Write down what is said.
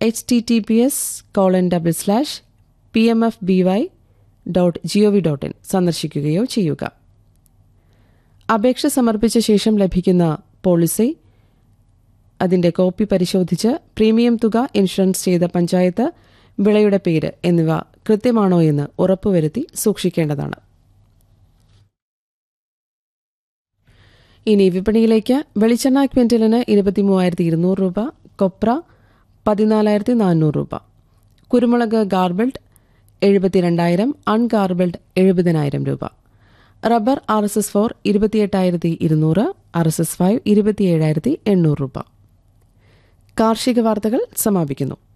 H T T P S colon double slash P M F B Y dot G O V dot in സന്ദർശിക്കുകയോ ചെയ്യുക അപേക്ഷ സമർപ്പിച്ച ശേഷം ലഭിക്കുന്ന policy അതിന്റെ കോപ്പി പരിശോധിച്ച് പ്രീമിയം തുക ഇൻഷുറൻസ് ചെയ്ത പഞ്ചായത്ത് വിളയുടെ പേര് എന്നിവ കൃത്യമാണോ എന്ന് ഉറപ്പുവരുത്തി സൂക്ഷിക്കേണ്ടതാണ് ഇനി വിപണിയിലേക്ക് വെളിച്ചെണ്ണ ക്വിന്റലിന് ഇരുപത്തിമൂവായിരത്തി ഇരുന്നൂറ് രൂപ കൊപ്ര പതിനാലായിരത്തി നാനൂറ് രൂപ കുരുമുളക് ഗാർബിൾഡ് എഴുപത്തിരണ്ടായിരം അൺഗാർബിൾഡ് എഴുപതിനായിരം രൂപ rubber R S S four ഇരുപത്തിയെട്ടായിരത്തി ഇരുന്നൂറ് ആർ എസ് എസ് ഫൈവ് ഇരുപത്തിയേഴായിരത്തി എണ്ണൂറ് രൂപ കാർഷിക വാർത്തകൾ സമാപിക്കുന്നു